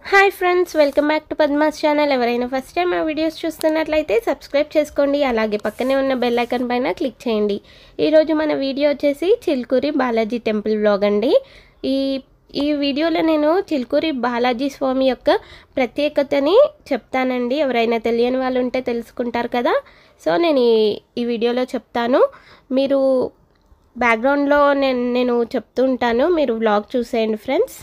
hi friends welcome back to Padma's channel ఎవరైనా first time మా videos చూస్తున్నట్లయితే సబ్స్క్రైబ్ చేసుకోండి అలాగే పక్కనే ఉన్న బెల్ ఐకాన్ పైన క్లిక్ చేయండి ఈరోజు మన వీడియో వచ్చేసి చిల్కూరి బాలాజీ టెంపుల్ వ్లాగ్ అండి ఈ ఈ వీడియోలో నేను చిల్కూరి బాలాజీ స్వామి యొక్క ప్రత్యేకతని చెప్తానండి ఎవరైనా తెలియని వాళ్ళు ఉంటే తెలుసుకుంటారు కదా సో నేను ఈ ఈ వీడియోలో చెప్తాను మీరు బ్యాక్గ్రౌండ్లో నేను నేను చెప్తూ ఉంటాను మీరు వ్లాగ్ చూసేయండి ఫ్రెండ్స్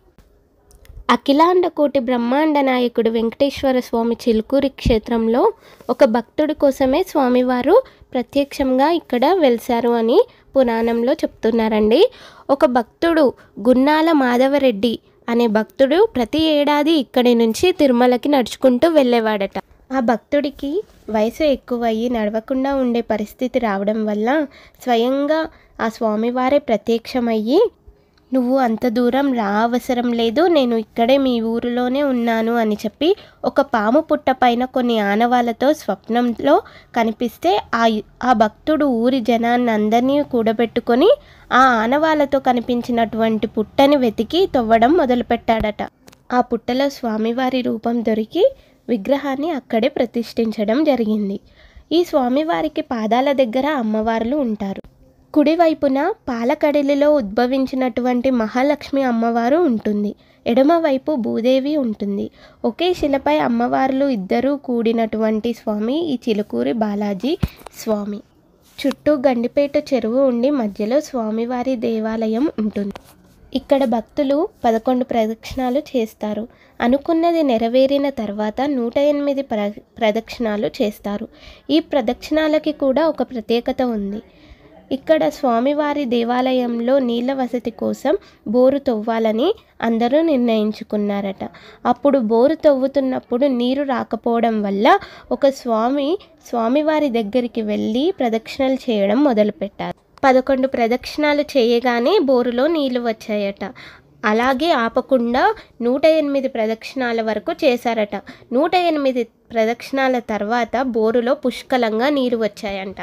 అఖిలాండ కోటి బ్రహ్మాండ నాయకుడు వెంకటేశ్వర స్వామి చిలుకూరి క్షేత్రంలో ఒక భక్తుడి కోసమే స్వామివారు ప్రత్యక్షంగా ఇక్కడ వెలిశారు అని పురాణంలో చెప్తున్నారండి ఒక భక్తుడు గున్నాల మాధవరెడ్డి అనే భక్తుడు ప్రతి ఏడాది ఇక్కడి నుంచి తిరుమలకి నడుచుకుంటూ వెళ్ళేవాడట ఆ భక్తుడికి వయసు ఎక్కువయ్యి నడవకుండా ఉండే పరిస్థితి రావడం వల్ల స్వయంగా ఆ స్వామివారే ప్రత్యక్షమయ్యి నువ్వు అంత దూరం రా అవసరం లేదు నేను ఇక్కడే మీ ఊరిలోనే ఉన్నాను అని చెప్పి ఒక పాము పుట్ట పైన కొన్ని ఆనవాళ్ళతో స్వప్నంలో కనిపిస్తే ఆ ఆ భక్తుడు ఊరి జనాన్ని అందరినీ కూడబెట్టుకొని ఆ ఆనవాళ్ళతో కనిపించినటువంటి పుట్టని వెతికి తవ్వడం మొదలుపెట్టాడట ఆ పుట్టలో స్వామివారి రూపం దొరికి విగ్రహాన్ని అక్కడే ప్రతిష్ఠించడం జరిగింది ఈ స్వామివారికి పాదాల దగ్గర అమ్మవార్లు ఉంటారు కుడివైపున పాలకడలిలో ఉద్భవించినటువంటి మహాలక్ష్మి అమ్మవారు ఉంటుంది ఎడమవైపు భూదేవి ఉంటుంది ఒకే శిలపై అమ్మవార్లు ఇద్దరూ కూడినటువంటి స్వామి ఈ చిలుకూరి బాలాజీ స్వామి చుట్టూ గండిపేట చెరువు ఉండి మధ్యలో స్వామివారి దేవాలయం ఉంటుంది ఇక్కడ భక్తులు పదకొండు ప్రదక్షిణాలు చేస్తారు అనుకున్నది నెరవేరిన తర్వాత నూట ఎనిమిది ప్ర ప్రదక్షిణాలు చేస్తారు ఈ ప్రదక్షిణాలకి కూడా ఒక ప్రత్యేకత ఉంది ఇక్కడ స్వామివారి దేవాలయంలో నీళ్ళ వసతి కోసం బోరు తవ్వాలని అందరూ నిర్ణయించుకున్నారట అప్పుడు బోరు తవ్వుతున్నప్పుడు నీరు రాకపోవడం వల్ల ఒక స్వామి స్వామివారి దగ్గరికి వెళ్ళి ప్రదక్షిణలు చేయడం మొదలుపెట్టారు పదకొండు ప్రదక్షిణాలు చేయగానే బోరులో నీళ్లు వచ్చాయట అలాగే ఆపకుండా నూట ఎనిమిది ప్రదక్షిణాల వరకు చేశారట నూట ఎనిమిది ప్రదక్షిణాల తర్వాత బోరులో పుష్కలంగా నీరు వచ్చాయంట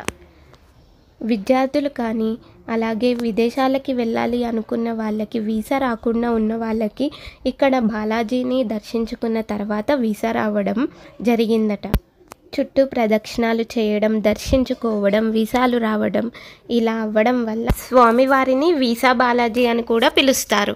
విద్యార్థులు కానీ అలాగే విదేశాలకి వెళ్ళాలి అనుకున్న వాళ్ళకి వీసా రాకుండా ఉన్న వాళ్ళకి ఇక్కడ బాలాజీని దర్శించుకున్న తర్వాత వీసా రావడం జరిగిందట చుట్టూ ప్రదక్షిణాలు చేయడం దర్శించుకోవడం వీసాలు రావడం ఇలా అవ్వడం వల్ల స్వామివారిని వీసా బాలాజీ అని కూడా పిలుస్తారు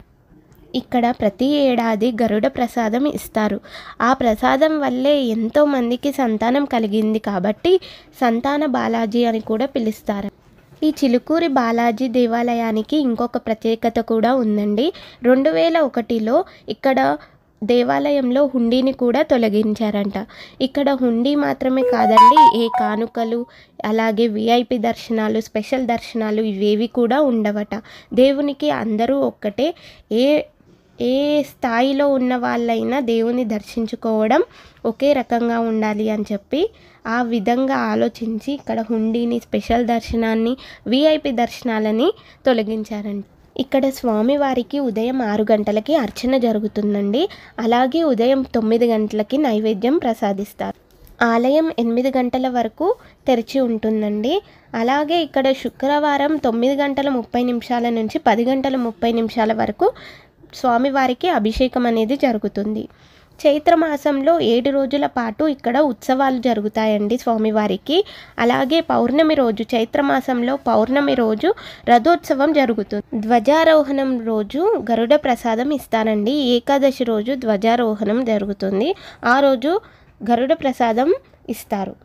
ఇక్కడ ప్రతి ఏడాది గరుడ ప్రసాదం ఇస్తారు ఆ ప్రసాదం వల్లే ఎంతో మందికి సంతానం కలిగింది కాబట్టి సంతాన బాలాజీ అని కూడా పిలుస్తారు ఈ చిలుకూరి బాలాజీ దేవాలయానికి ఇంకొక ప్రత్యేకత కూడా ఉందండి రెండు వేల ఒకటిలో ఇక్కడ దేవాలయంలో హుండీని కూడా తొలగించారంట ఇక్కడ హుండీ మాత్రమే కాదండి ఏ కానుకలు అలాగే విఐపి దర్శనాలు స్పెషల్ దర్శనాలు ఇవేవి కూడా ఉండవట దేవునికి అందరూ ఒక్కటే ఏ ఏ స్థాయిలో ఉన్న వాళ్ళైనా దేవుని దర్శించుకోవడం ఒకే రకంగా ఉండాలి అని చెప్పి ఆ విధంగా ఆలోచించి ఇక్కడ హుండీని స్పెషల్ దర్శనాన్ని విఐపి దర్శనాలని తొలగించారండి ఇక్కడ స్వామివారికి ఉదయం ఆరు గంటలకి అర్చన జరుగుతుందండి అలాగే ఉదయం తొమ్మిది గంటలకి నైవేద్యం ప్రసాదిస్తారు ఆలయం ఎనిమిది గంటల వరకు తెరిచి ఉంటుందండి అలాగే ఇక్కడ శుక్రవారం తొమ్మిది గంటల ముప్పై నిమిషాల నుంచి పది గంటల ముప్పై నిమిషాల వరకు స్వామివారికి అభిషేకం అనేది జరుగుతుంది చైత్రమాసంలో ఏడు రోజుల పాటు ఇక్కడ ఉత్సవాలు జరుగుతాయండి స్వామివారికి అలాగే పౌర్ణమి రోజు చైత్రమాసంలో పౌర్ణమి రోజు రథోత్సవం జరుగుతుంది ధ్వజారోహణం రోజు గరుడ ప్రసాదం ఇస్తారండి ఏకాదశి రోజు ధ్వజారోహణం జరుగుతుంది ఆ రోజు గరుడ ప్రసాదం ఇస్తారు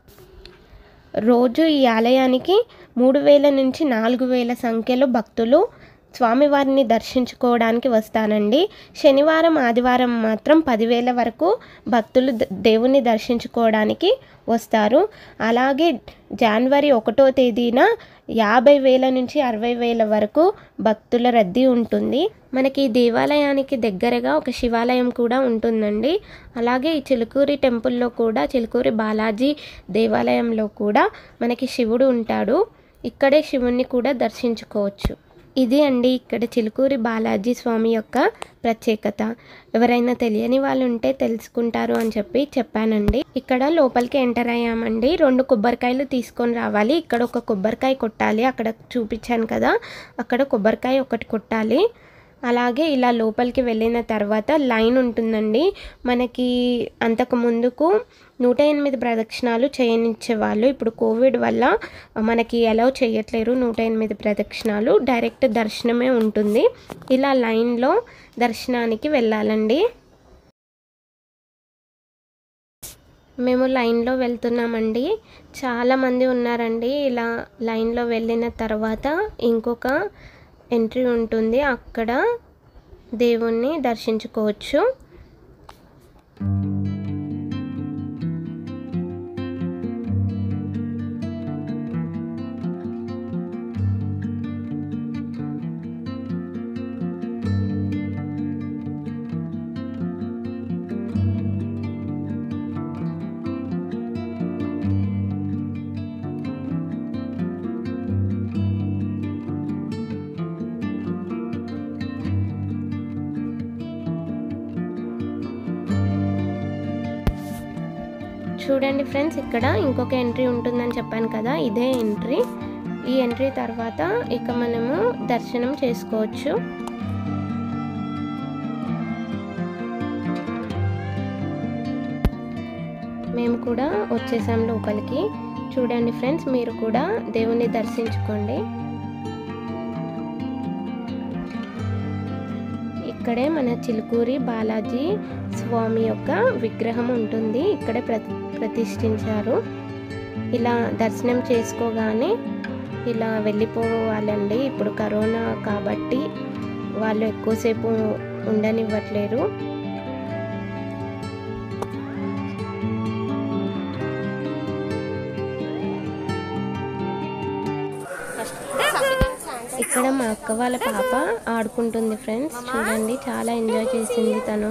రోజు ఈ ఆలయానికి మూడు వేల నుంచి నాలుగు వేల సంఖ్యలో భక్తులు స్వామివారిని దర్శించుకోవడానికి వస్తానండి శనివారం ఆదివారం మాత్రం పదివేల వరకు భక్తులు దేవుని దర్శించుకోవడానికి వస్తారు అలాగే జనవరి ఒకటో తేదీన యాభై వేల నుంచి అరవై వేల వరకు భక్తుల రద్దీ ఉంటుంది మనకి ఈ దేవాలయానికి దగ్గరగా ఒక శివాలయం కూడా ఉంటుందండి అలాగే ఈ చిలుకూరి టెంపుల్లో కూడా చిలుకూరి బాలాజీ దేవాలయంలో కూడా మనకి శివుడు ఉంటాడు ఇక్కడే శివుణ్ణి కూడా దర్శించుకోవచ్చు ఇది అండి ఇక్కడ చిలుకూరి బాలాజీ స్వామి యొక్క ప్రత్యేకత ఎవరైనా తెలియని వాళ్ళు ఉంటే తెలుసుకుంటారు అని చెప్పి చెప్పానండి ఇక్కడ లోపలికి ఎంటర్ అయ్యామండి రెండు కొబ్బరికాయలు తీసుకొని రావాలి ఇక్కడ ఒక కొబ్బరికాయ కొట్టాలి అక్కడ చూపించాను కదా అక్కడ కొబ్బరికాయ ఒకటి కొట్టాలి అలాగే ఇలా లోపలికి వెళ్ళిన తర్వాత లైన్ ఉంటుందండి మనకి అంతకు ముందుకు నూట ఎనిమిది ప్రదక్షిణాలు చేయనిచ్చేవాళ్ళు ఇప్పుడు కోవిడ్ వల్ల మనకి అలౌ చేయట్లేరు నూట ఎనిమిది ప్రదక్షిణాలు డైరెక్ట్ దర్శనమే ఉంటుంది ఇలా లైన్లో దర్శనానికి వెళ్ళాలండి మేము లైన్లో వెళ్తున్నామండి చాలామంది ఉన్నారండి ఇలా లైన్లో వెళ్ళిన తర్వాత ఇంకొక ఎంట్రీ ఉంటుంది అక్కడ దేవుణ్ణి దర్శించుకోవచ్చు చూడండి ఫ్రెండ్స్ ఇక్కడ ఇంకొక ఎంట్రీ ఉంటుందని చెప్పాను కదా ఇదే ఎంట్రీ ఈ ఎంట్రీ తర్వాత ఇక మనము దర్శనం చేసుకోవచ్చు మేము కూడా వచ్చేసాం లోపలికి చూడండి ఫ్రెండ్స్ మీరు కూడా దేవుణ్ణి దర్శించుకోండి ఇక్కడే మన చిలుకూరి బాలాజీ స్వామి యొక్క విగ్రహం ఉంటుంది ఇక్కడే ప్ర ప్రతిష్ఠించారు ఇలా దర్శనం చేసుకోగానే ఇలా వెళ్ళిపోవాలండి ఇప్పుడు కరోనా కాబట్టి వాళ్ళు ఎక్కువసేపు ఉండనివ్వట్లేరు ఇక్కడ మా అక్క వాళ్ళ పాప ఆడుకుంటుంది ఫ్రెండ్స్ చూడండి చాలా ఎంజాయ్ చేసింది తను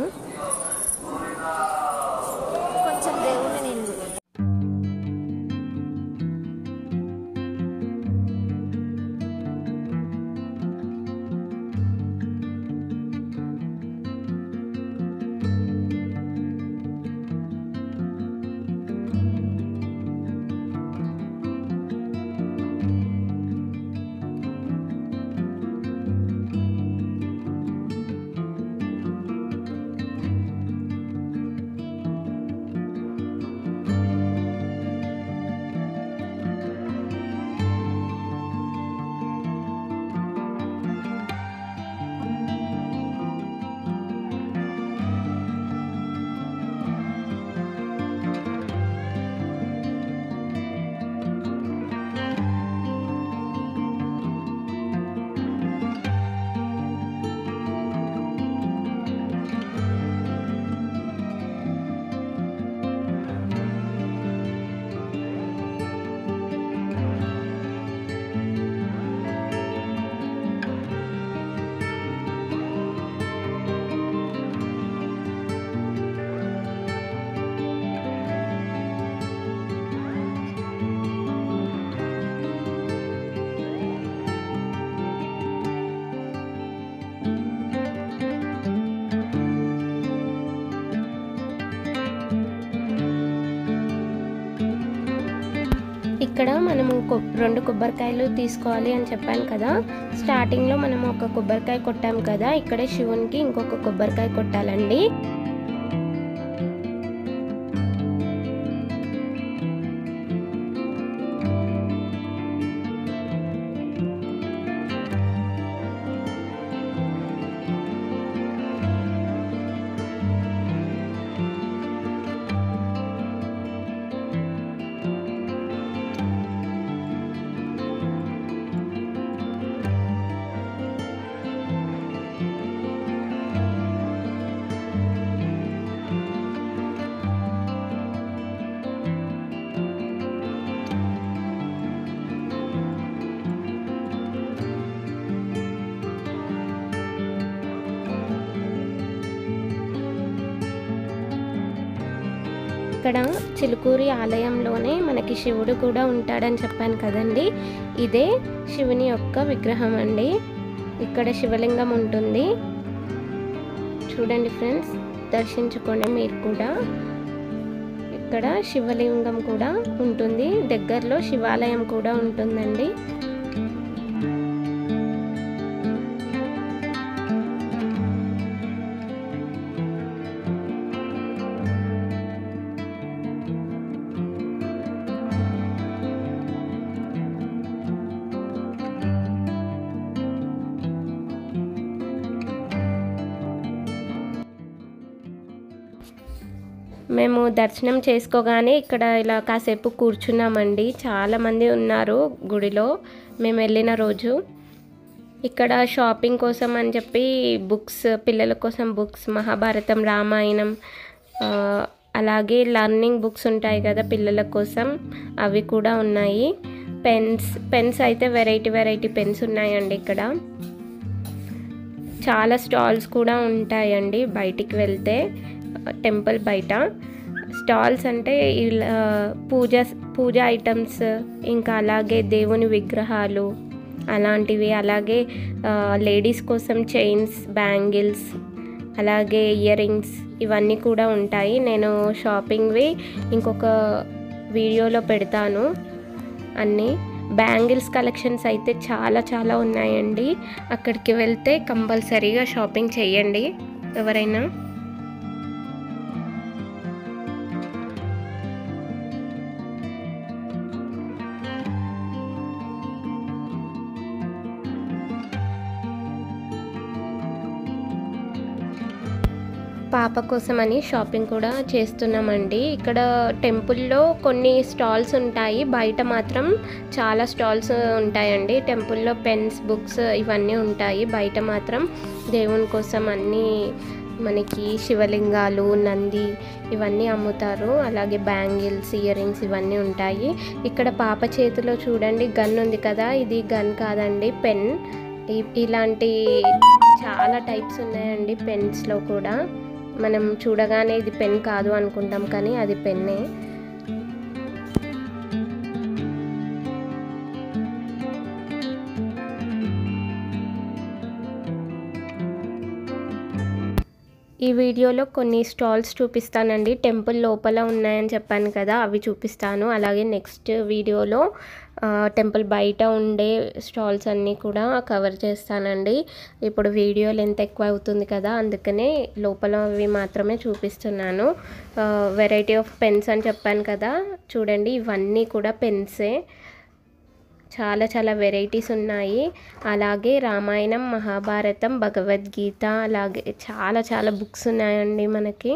కొంచెం దేవుని నేను ఇక్కడ మనము కొ- రెండు కొబ్బరికాయలు తీసుకోవాలి అని చెప్పాను కదా స్టార్టింగ్లో మనం ఒక కొబ్బరికాయ కొట్టాం కదా ఇక్కడే శివునికి ఇంకొక కొబ్బరికాయ కొట్టాలండి ఇక్కడ చిలుకూరి ఆలయంలోనే మనకి శివుడు కూడా ఉంటాడని చెప్పాను కదండి ఇదే శివుని యొక్క విగ్రహం అండి ఇక్కడ శివలింగం ఉంటుంది చూడండి ఫ్రెండ్స్ దర్శించుకోండి మీరు కూడా ఇక్కడ శివలింగం కూడా ఉంటుంది దగ్గరలో శివాలయం కూడా ఉంటుందండి మేము దర్శనం చేసుకోగానే ఇక్కడ ఇలా కాసేపు కూర్చున్నామండి చాలామంది ఉన్నారు గుడిలో మేము వెళ్ళిన రోజు ఇక్కడ షాపింగ్ కోసం అని చెప్పి బుక్స్ పిల్లల కోసం బుక్స్ మహాభారతం రామాయణం ఆ, అలాగే లర్నింగ్ బుక్స్ ఉంటాయి కదా పిల్లల కోసం అవి కూడా ఉన్నాయి పెన్స్ పెన్స్ అయితే వెరైటీ వెరైటీ పెన్స్ ఉన్నాయండి ఇక్కడ చాలా స్టాల్స్ కూడా ఉంటాయండి బయటికి వెళ్తే టెంపుల్ బయట స్టాల్స్ అంటే ఇలా పూజ పూజ ఐటమ్స్ ఇంకా అలాగే దేవుని విగ్రహాలు అలాంటివి అలాగే లేడీస్ కోసం చైన్స్ బ్యాంగిల్స్ అలాగే ఇయర్ రింగ్స్ ఇవన్నీ కూడా ఉంటాయి నేను షాపింగ్వి ఇంకొక వీడియోలో పెడతాను అన్నీ బ్యాంగిల్స్ కలెక్షన్స్ అయితే చాలా చాలా ఉన్నాయండి అక్కడికి వెళ్తే కంపల్సరీగా షాపింగ్ చేయండి ఎవరైనా పాప కోసమని షాపింగ్ కూడా చేస్తున్నామండి ఇక్కడ టెంపుల్లో కొన్ని స్టాల్స్ ఉంటాయి బయట మాత్రం చాలా స్టాల్స్ ఉంటాయండి టెంపుల్లో పెన్స్ బుక్స్ ఇవన్నీ ఉంటాయి బయట మాత్రం దేవుని కోసం అన్నీ మనకి శివలింగాలు నంది ఇవన్నీ అమ్ముతారు అలాగే బ్యాంగిల్స్ ఇయర్ రింగ్స్ ఇవన్నీ ఉంటాయి ఇక్కడ పాప చేతిలో చూడండి గన్ ఉంది కదా ఇది గన్ కాదండి పెన్ ఇ- ఇలాంటి చాలా టైప్స్ ఉన్నాయండి పెన్స్లో కూడా మనం చూడగానే ఇది పెన్ కాదు అనుకుంటాం కానీ అది పెన్నే ఈ వీడియోలో కొన్ని స్టాల్స్ చూపిస్తానండి టెంపుల్ లోపల ఉన్నాయని చెప్పాను కదా అవి చూపిస్తాను అలాగే నెక్స్ట్ వీడియోలో ఆ, టెంపుల్ బయట ఉండే స్టాల్స్ అన్నీ కూడా కవర్ చేస్తానండి ఇప్పుడు వీడియో లెంత్ ఎక్కువ అవుతుంది కదా అందుకనే లోపల అవి మాత్రమే చూపిస్తున్నాను వెరైటీ ఆఫ్ పెన్స్ అని చెప్పాను కదా చూడండి ఇవన్నీ కూడా పెన్సే చాలా చాలా వెరైటీస్ ఉన్నాయి అలాగే రామాయణం మహాభారతం భగవద్గీత అలాగే చాలా చాలా బుక్స్ ఉన్నాయండి మనకి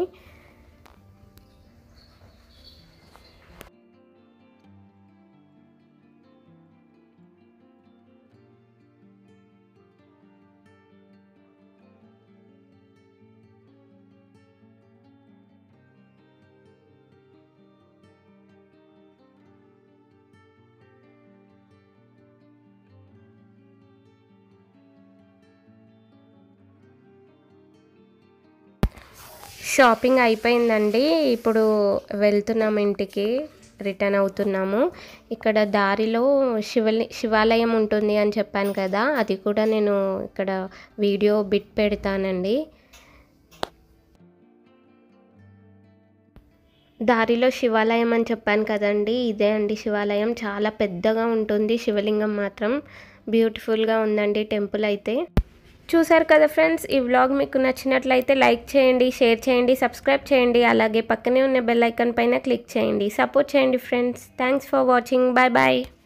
షాపింగ్ అయిపోయిందండి ఇప్పుడు వెళ్తున్నాం ఇంటికి రిటర్న్ అవుతున్నాము ఇక్కడ దారిలో శివలి శివాలయం ఉంటుంది అని చెప్పాను కదా అది కూడా నేను ఇక్కడ వీడియో బిట్ పెడతానండి దారిలో శివాలయం అని చెప్పాను కదండి ఇదే అండి శివాలయం చాలా పెద్దగా ఉంటుంది శివలింగం మాత్రం బ్యూటిఫుల్గా ఉందండి టెంపుల్ అయితే చూసారు కదా ఫ్రెండ్స్ ఈ వ్లాగ్ మీకు నచ్చినట్లయితే లైక్ చేయండి షేర్ చేయండి సబ్స్క్రైబ్ చేయండి అలాగే పక్కనే ఉన్న బెల్ ఐకాన్ పైన క్లిక్ చేయండి సపోర్ట్ చేయండి friends thanks for watching bye bye